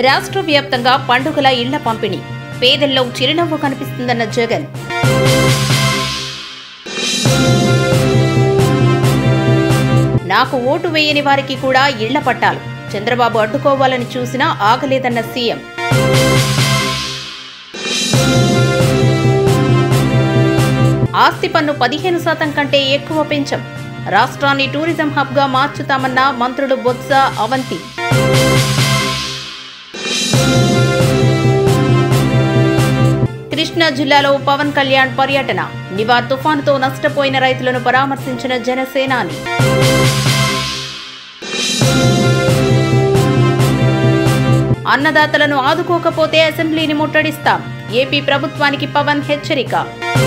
రాష్ట్ర వ్యాప్తంగా పండుగల ఇళ్ల పంపిణీ పేదల్లో చిరునవ్వు కనిపిస్తుందన్న జగన్ నాకు ఓటు వేయని వారికి కూడా ఇళ్ల పట్టాలు చంద్రబాబు అడ్డుకోవాలని చూసినా ఆగలేదన్న సీఎం ఆస్తి పన్ను పదిహేను శాతం కంటే ఎక్కువ పెంచం రాష్ట్రాన్ని టూరిజం హబ్గా మార్చుతామన్న మంత్రులు బొత్స అవంతి కృష్ణా జిల్లాలో పవన్ కళ్యాణ్ పర్యటన నివా తుఫానుతో నష్టపోయిన రైతులను పరామర్శించిన జనసేనాని అన్నదాతలను ఆదుకోకపోతే అసెంబ్లీని ముట్టడిస్తాం ఏపీ ప్రభుత్వానికి పవన్ హెచ్చరిక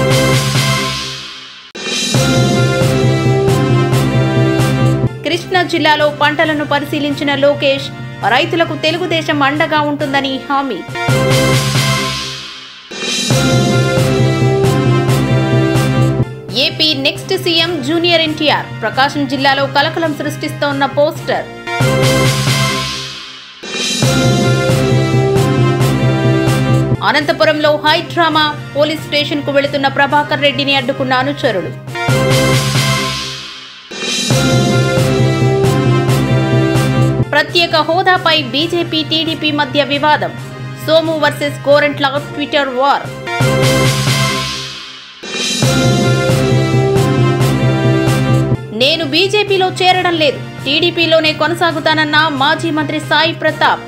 కృష్ణా జిల్లాలో పంటలను పరిశీలించిన లోకేష్ రైతులకు తెలుగుదేశం అండగా ఉంటుందని హామీ AP next CM junior NTR Prakasam జిల్లాలో కలకలం సృష్టిస్తోన్న పోస్టర్ అనంతపురంలో హై డ్రామా పోలీస్ స్టేషన్ కు వెళుతున్న ప్రభాకర్ రెడ్డిని అడ్డుకున్న అనుచరులు ప్రత్యేక హోదాపై బీజేపీ టీడీపీ మధ్య వివాదం Somu versus Korantla Twitter war నేను బీజేపీలో చేరడం లేదు టీడీపీలోనే కొనసాగుతానన్న మాజీ మంత్రి సాయి ప్రతాప్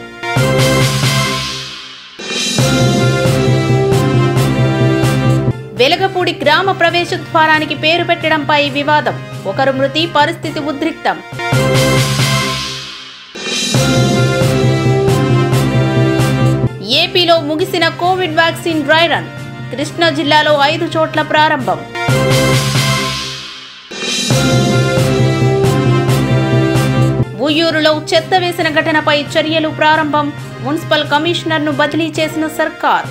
వెలగపూడి గ్రామ ప్రవేశ ద్వారానికి పేరు పెట్టడంపై వివాదం ఒకరు మృతి పరిస్థితి ఉద్రిక్తం ఏపీలో ముగిసిన Covid vaccine dry run Krishna జిల్లాలో ఐదు చోట్ల ప్రారంభం ఉయ్యూరులో చెత్త వేసిన ఘటనపై చర్యలు ప్రారంభం మున్సిపల్ కమిషనర్ను బదిలీ చేసిన సర్కార్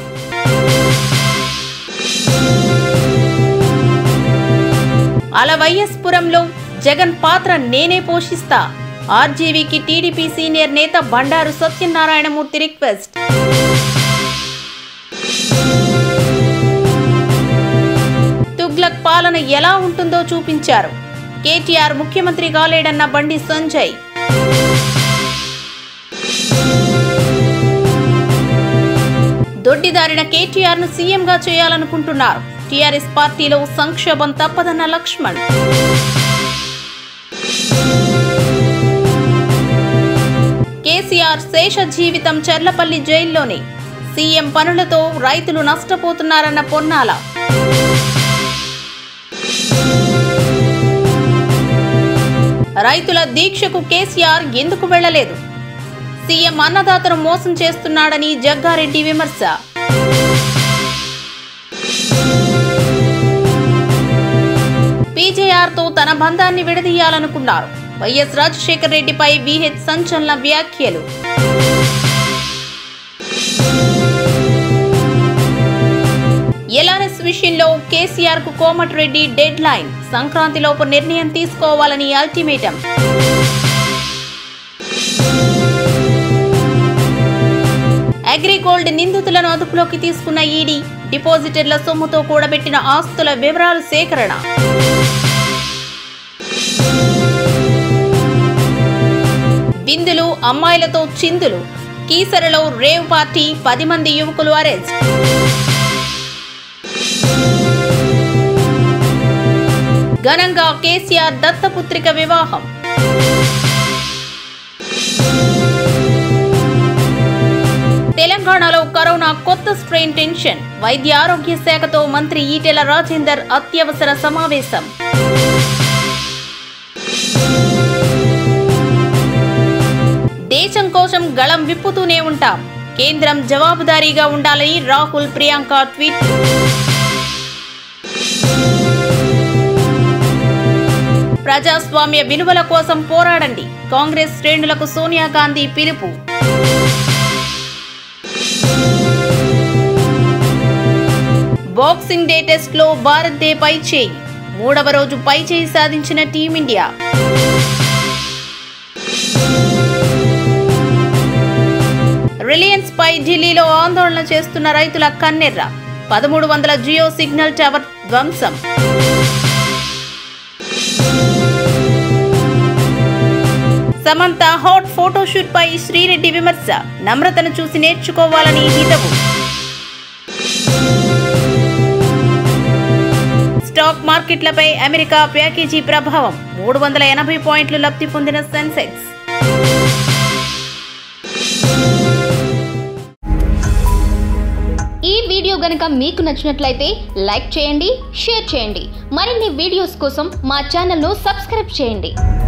అలవైఎస్పురంలో జగన్ పాత్ర నేనే పోషిస్తా ఆర్జీవీకి టీడీపీ సీనియర్ నేత బండారు సత్యనారాయణమూర్తి రిక్వెస్ట్ తుగ్లక్ పాలన ఎలా ఉంటుందో చూపించారు కేటీఆర్ ముఖ్యమంత్రి కాలేడన్న బండి సంజయ్ దొడ్డిదారిన కేటీఆర్ ను సీఎంగా చేయాలనుకుంటున్నారు టీఆర్ఎస్ పార్టీలో సంక్షోభం తప్పదన్న లక్ష్మణ్ కేసీఆర్ శేష జీవితం చెర్లపల్లి జైల్లోనే సీఎం పనులతో రైతులు నష్టపోతున్నారన్న పొన్నాల రైతుల దీక్షకు కేసీఆర్ ఎందుకు వెళ్లలేదు సీఎం అన్నదాతను మోసం చేస్తున్నాడని జగ్గారెడ్డి విమర్శ పీజేఆర్తో తన బంధాన్ని విడదీయాలనుకున్నారు వైఎస్ రాజశేఖర్ రెడ్డిపై విహెచ్ సంచలన వ్యాఖ్యలు ఎల్ఆర్ఎస్ విషయంలో కేసీఆర్ కు కోమటిరెడ్డి డెడ్ లైన్ సంక్రాంతిలోపు నిర్ణయం తీసుకోవాలని అల్టిమేటం అగ్రిగోల్డ్ నిందితులను అదుపులోకి తీసుకున్న ఈడీ డిపాజిటర్ల సొమ్ముతో కూడబెట్టిన ఆస్తుల వివరాలు సేకరణ బిందులు అమ్మాయిలతో చిందులు కీసరలో రేవ్ పార్టీ పది మంది యువకులు అరెస్ట్ ఘనంగా కేసీఆర్ దత్తపుత్రిక వివాహం తెలంగాణలో కరోనా కొత్త స్ట్రెయిన్ టెన్షన్ వైద్య ఆరోగ్య శాఖతో మంత్రి ఈటెల రాజేందర్ అత్యవసర సమావేశం దేశం కోసం గళం విప్పుతూనే ఉంటాం కేంద్రం జవాబుదారీగా ఉండాలని రాహుల్ ప్రియాంక ట్వీట్ ప్రజాస్వామ్య విలువల కోసం పోరాడండి కాంగ్రెస్ శ్రేణులకు సోనియా గాంధీ పిలుపు బాక్సింగ్ డే టెస్ట్ లో భారత్ దే పై చేయి మూడవ రోజు పై చేయి సాధించిన టీమిండియా రిలయన్స్ పై ఢిల్లీలో ఆందోళన చేస్తున్న రైతుల కన్నెర్ర పదమూడు వందల జియో సిగ్నల్ టవర్ ధ్వంసం సమంత హాట్ ఫోటోషూట్ పై శ్రీరెడ్డి విమర్శ నమ్రతను చూసి నేర్చుకోవాలని హితవు స్టాక్ మార్కెట్లపై అమెరికా ప్యాకేజీ ప్రభావం మూడు వందల ఎనభై పాయింట్లు లబ్ధి పొందిన సెన్సెక్స్ ఈ వీడియో గనుక మీకు నచ్చినట్లయితే లైక్ చేయండి షేర్ చేయండి మరిన్ని వీడియోస్ కోసం మా ఛానల్ను సబ్స్క్రైబ్ చేయండి